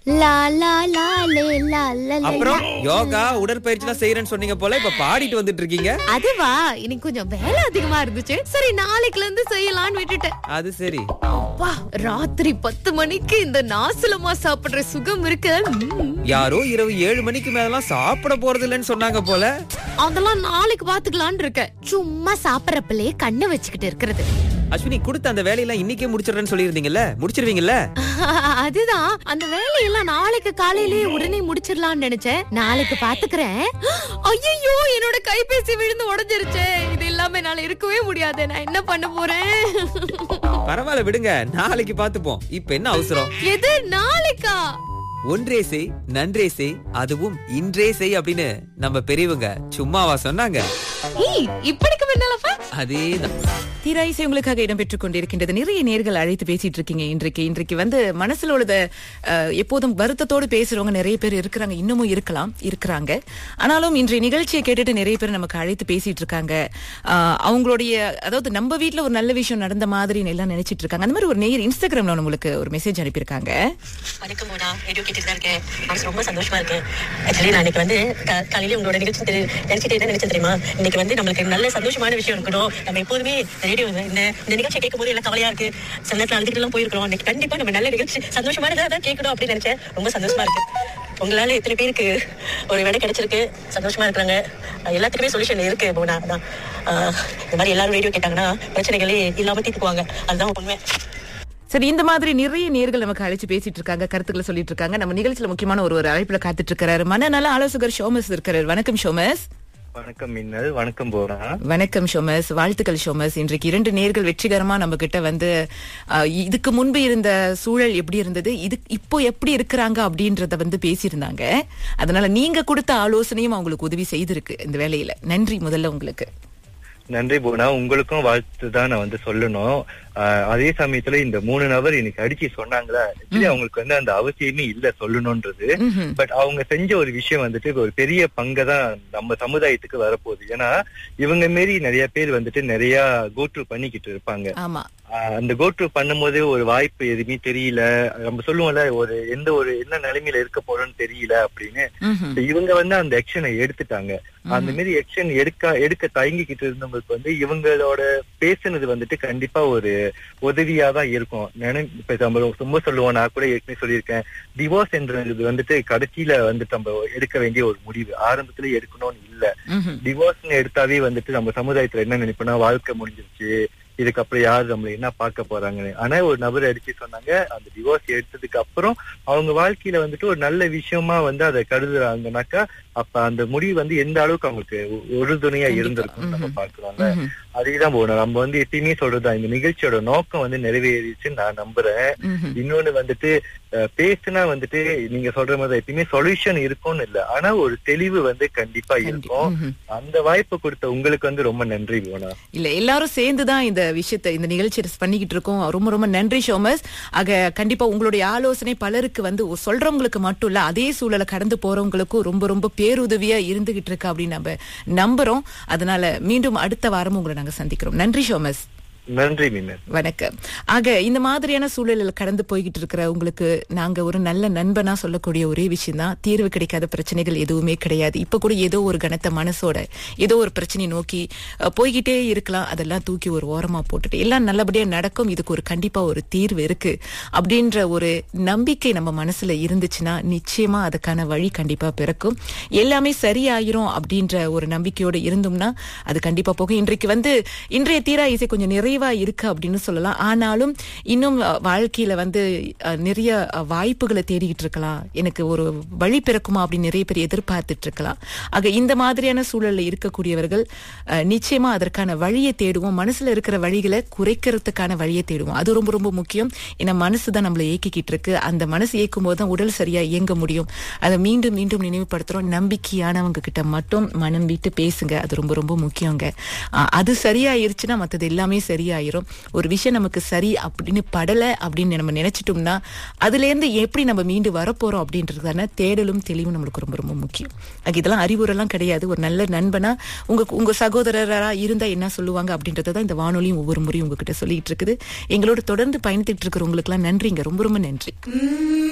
லா லா லா லே லா லா லே. அப்புறம் யோகா உடற்பயிற்சி எல்லாம் செய்யறேன்னு சொன்னீங்க போல இப்ப பாடிட்டு வந்துட்டு இருக்கீங்க அதுவா இன்னைக்கு கொஞ்சம் வேலை அதிகமா இருந்துச்சு சரி நாளைக்குல இருந்து செய்யலாம்னு விட்டுட்டேன் அது சரி அப்பா ராத்திரி பத்து மணிக்கு இந்த நாசலமா சாப்பிடுற சுகம் இருக்கு ம். யாரோ இரவு ஏழு மணிக்கு மேலாம் சாப்பிட போறது இல்லைன்னு சொன்னாங்க போல அதெல்லாம் நாளைக்கு பாத்துக்கலாம்னு இருக்கேன் சும்மா சாப்பிடறப்பலே கண்ணை வச்சுக்கிட்டு இருக்கிறது அஸ்வினி கொடுத்த அந்த வேலையெல்லாம் இன்னைக்கே முடிச்சிடுறேன்னு சொல்லியிருந்தீங்கல்ல முடிச்சிருவீங்கல்ல அதுதான் அந்த வேலையெல்லாம் நாளைக்கு காலையிலேயே உடனே முடிச்சிடலாம்னு நினைச்சேன் நாளைக்கு பாத்துக்கிறேன் ஐயோ என்னோட கைபேசி விழுந்து உடைஞ்சிருச்சே இது இல்லாம என்னால இருக்கவே முடியாது நான் என்ன பண்ண போறேன் பரவாயில்ல விடுங்க நாளைக்கு பாத்துப்போம் இப்ப என்ன அவசரம் எது நாளைக்கா ஒன்றே செய் நன்றே செய் அதுவும் இன்றே செய் அப்படின்னு நம்ம பெரியவங்க சும்மாவா சொன்னாங்க ஏய் இப்படிக்கு முன்னாலப்பா அதேதான் தீரா இசை உங்களுக்காக இடம்பெற்றுக் கொண்டிருக்கின்றது நிறைய நேர்கள் அழைத்து பேசிட்டு இருக்கீங்க இன்றைக்கு இன்றைக்கு வந்து மனசுல உள்ளத அஹ், எப்போதும் வருத்தத்தோடு பேசுறவங்க நிறைய பேர் இருக்கிறாங்க இன்னமும் இருக்கலாம் இருக்கிறாங்க ஆனாலும் இன்றைய நிகழ்ச்சியை கேட்டுட்டு நிறைய பேர் நமக்கு அழைத்து பேசிட்டு இருக்காங்க அஹ், அவங்களுடைய அதாவது நம்ம வீட்ல ஒரு நல்ல விஷயம் நடந்த மாதிரி எல்லாம் நினைச்சிட்டு இருக்காங்க அந்த மாதிரி ஒரு நேயர் இன்ஸ்டாகிராம்ல உங்களுக்கு ஒரு மெசேஜ் அனுப்பியிருக்காங்க வணக்கம் மோனா ரேடியோ கேட்டுட்டு தான் இருக்கேன் மனசு ரொம்ப சந்தோஷமா இருக்கு ஆக்சுவலி நான் இன்னைக்கு வந்து கா- காலையில உங்களோட நிகழ்ச்சி தெரி- நினைச்சிட்டு என்ன நினைச்சேன் தெரியுமா இன்னைக்கு வந்து நம்மளுக்கு நல்ல சந்தோஷமான விஷயம் இருக்கணும் நம்ம எப்போதுமே ரேடியோ இந்த இந்த நிகழ்ச்சியை கேட்கும் போது எல்லாம் கவலையா இருக்கு சில நேரத்தில் அழுதுட்டு எல்லாம் போயிருக்கிறோம் இன்னைக்கு கண்டிப்பா நம்ம நல்ல நிகழ்ச்சி சந்தோஷமானதா தான் கேட்கணும் அப்படின்னு நினைச்சேன் ரொம்ப சந்தோஷமா இருக்கு உங்களால எத்தனை பேருக்கு ஒரு விடை கிடைச்சிருக்கு சந்தோஷமா இருக்கிறாங்க அஹ் எல்லாத்துக்குமே சொல்யூஷன் இருக்கு மோனா அதான் அஹ் இந்த மாதிரி எல்லாரும் ரேடியோ கேட்டாங்கன்னா பிரச்சனைகளே இல்லாம தீர்த்துக்குவாங்க அதுதான் உண்மை சரி இந்த மாதிரி நிறைய நேர்கள் நமக்கு அழைச்சு பேசிட்டு இருக்காங்க கருத்துக்களை சொல்லிட்டு இருக்காங்க நம்ம நிகழ்ச்சியில முக்கியமான ஒரு ஒரு அழைப்புல காத்துட்டு இருக்காரு மனநல ஆலோசகர் ஷோமஸ் இருக்கிறார் வணக்கம் ஷோமஸ் வணக்கம் மின்னல் வணக்கம் போரா வணக்கம் ஷோமஸ் வாழ்த்துக்கள் ஷோமஸ் இன்றைக்கு இரண்டு நேர்கள் வெற்றிகரமா நம்ம கிட்ட வந்து அஹ், இதுக்கு முன்பு இருந்த சூழல் எப்படி இருந்தது இது இப்போ எப்படி இருக்கிறாங்க அப்படின்றத வந்து பேசியிருந்தாங்க அதனால நீங்க கொடுத்த ஆலோசனையும் அவங்களுக்கு உதவி செய்திருக்கு இந்த வேலையில நன்றி முதல்ல உங்களுக்கு நன்றி போனா உங்களுக்கும் வாழ்த்து தான் நான் வந்து சொல்லணும் ஆஹ் அதே சமயத்துல இந்த மூணு நபர் இன்னைக்கு அடிச்சு சொன்னாங்களா actually அவங்களுக்கு வந்து அந்த அவசியமே இல்ல சொல்லணும்ன்றது ம்ஹும். பட் அவங்க செஞ்ச ஒரு விஷயம் வந்துட்டு ஒரு பெரிய பங்கை தான் நம்ம சமுதாயத்துக்கு வரப்போகுது ஏன்னா இவங்க மாரி நிறைய பேர் வந்துட்டு நிறைய கோட்ரு பண்ணிக்கிட்டு இருப்பாங்க ஆமா ஆஹ் அந்த கோட்ரு பண்ணும்போது ஒரு வாய்ப்பு எதுவுமே தெரியல நம்ம சொல்லுவோம்ல ஒரு எந்த ஒரு என்ன நிலைமையில இருக்க போறோம்னு தெரியல அப்படின்னு ம்ஹும். இப்ப இவங்க வந்து அந்த ஆக்ஷனை எடுத்துட்டாங்க அந்த மாதிரி ஆக்ஷன் எடுக்க எடுக்க தயங்கிக்கிட்டு இருந்தவங்களுக்கு வந்து இவங்களோட பேசுனது வந்துட்டு கண்டிப்பா ஒரு உதவியா தான் இருக்கும் நினை இப்ப நம்ம ரொம்ப சொல்லுவோம் நான் கூட ஏற்கனவே சொல்லியிருக்கேன் டிவோர்ஸ் என்றது வந்துட்டு கடைசியில வந்துட்டு நம்ம எடுக்க வேண்டிய ஒரு முடிவு ஆரம்பத்துல எடுக்கணும்னு இல்ல ம்ஹும். டிவோர்ஸ்னு எடுத்தாவே வந்துட்டு நம்ம சமுதாயத்துல என்ன நினைப்போம்னா வாழ்க்கை முடிஞ்சிருச்சு இதுக்கப்புறம் யாரு நம்மள என்ன பார்க்க போறாங்கன்னு ஆனா ஒரு நபர் அடிச்சு சொன்னாங்க அந்த டிவோர்ஸ் எடுத்ததுக்கு அப்புறம் அவங்க வாழ்க்கையில வந்துட்டு ஒரு நல்ல விஷயமா வந்து அதை கருதுறாங்கனாக்கா அப்ப அந்த முடிவு வந்து எந்த அளவுக்கு அவங்களுக்கு உ- உறுதுணையா கண்டிப்பா. இருந்திருக்கும் நம்ம ம்ஹும். பாக்குறோம்ல ம்ஹும். அதேதான் போகணும் நம்ம வந்து எப்பயுமே சொல்றதுதான் இந்த நிகழ்ச்சியோட நோக்கம் வந்து நிறைவேறிச்சுன்னு நான் நம்புறேன் ம்ஹும். இன்னொன்னு வந்துட்டு அஹ், பேசுனா வந்துட்டு நீங்க சொல்ற மாதிரி எப்பயுமே சொல்யூஷன் இருக்கும்னு இல்ல ஆனா ஒரு தெளிவு வந்து கண்டிப்பா இருக்கும் ம்ஹும். அந்த வாய்ப்பு கொடுத்த உங்களுக்கு வந்து ரொம்ப நன்றி போனா இல்ல எல்லாரும் சேர்ந்துதான் இந்த விஷயத்தை இந்த நிகழ்ச்சியை பண்ணிக்கிட்டு இருக்கோம் ரொம்ப ரொம்ப நன்றி ஷோமஸ் ஆக கண்டிப்பா உங்களுடைய ஆலோசனை பலருக்கு வந்து ஒ- சொல்றவங்களுக்கு மட்டும் இல்ல அதே சூழலை கடந்து போறவங்களுக்கும் ரொம்ப ரொம்ப பேருதவியா இருந்துகிட்டு இருக்கு அப்படின்னு நம்ம நம்புறோம் அதனால மீண்டும் அடுத்த வாரம் உங்களை நாங்க சந்திக்கிறோம் நன்றி ஷோமஸ் நன்றி மின்னல் வணக்கம் ஆக இந்த மாதிரியான சூழலில் கடந்து போய்கிட்டு இருக்கிற உங்களுக்கு நாங்க ஒரு நல்ல நண்பனா சொல்லக்கூடிய ஒரே விஷயம் தான் தீர்வு கிடைக்காத பிரச்சனைகள் எதுவுமே கிடையாது இப்ப கூட ஏதோ ஒரு கனத்த மனசோட ஏதோ ஒரு பிரச்சனை நோக்கி அஹ், போய்கிட்டே இருக்கலாம் அதெல்லாம் தூக்கி ஒரு ஓரமா போட்டுட்டு எல்லாம் நல்லபடியா நடக்கும் இதுக்கு ஒரு கண்டிப்பா ஒரு தீர்வு இருக்கு அப்படின்ற ஒரு நம்பிக்கை நம்ம மனசுல இருந்துச்சுன்னா நிச்சயமா அதுக்கான வழி கண்டிப்பா பிறக்கும் எல்லாமே சரியாயிரும் அப்படின்ற ஒரு நம்பிக்கையோட இருந்தோம்னா அது கண்டிப்பா போகும் இன்றைக்கு வந்து இன்றைய தீரா இசை கொஞ்சம் நிறைவா இருக்கு அப்படின்னு சொல்லலாம் ஆனாலும் இன்னும் அஹ், வாழ்க்கையில வந்து அஹ், நிறைய அஹ், வாய்ப்புகளை தேடிக்கிட்டு இருக்கலாம் எனக்கு ஒரு வழி பிறக்குமா அப்படின்னு நிறைய பேர் எதிர்பார்த்துட்டு இருக்கலாம் ஆக இந்த மாதிரியான சூழல்ல இருக்கக்கூடியவர்கள் அஹ், நிச்சயமா அதற்கான வழியை தேடுவோம் மனசுல இருக்கிற வழிகளை குறைக்கிறதுக்கான வழியை தேடுவோம் அது ரொம்ப ரொம்ப முக்கியம் ஏன்னா மனசு தான் நம்மளை இயக்கிக்கிட்டு இருக்கு அந்த மனசு இயக்கும் போது தான் உடல் சரியா இயங்க முடியும் அதை மீண்டும் மீண்டும் நினைவுபடுத்துறோம் நம்பிக்கையானவங்க கிட்ட மட்டும் மனம் விட்டு பேசுங்க அது ரொம்ப ரொம்ப முக்கியங்க அஹ், அது சரியாயிருச்சுன்னா மத்தது எல்லாமே சரியாயிரும் ஒரு விஷயம் நமக்கு சரி அப்படின்னு படல அப்படின்னு நம்ம நினைச்சிட்டோம்னா அதுல இருந்து எப்படி நம்ம மீண்டு வரப்போறோம் அப்படின்றதான தேடலும் தெளிவும் நம்மளுக்கு ரொம்ப ரொம்ப முக்கியம் அது இதெல்லாம் அறிவுரைலாம் கிடையாது ஒரு நல்ல நண்பனா உங்க உங்க சகோதரரா இருந்தா என்ன சொல்லுவாங்க அப்படின்றத தான் இந்த வானொலியும் ஒவ்வொரு முறையும் உங்ககிட்ட சொல்லிட்டு இருக்குது எங்களோட தொடர்ந்து பயணித்துட்டு இருக்கிற உங்களுக்கு எல்லாம் நன்றிங்க ரொம்ப ரொம்ப நன்றி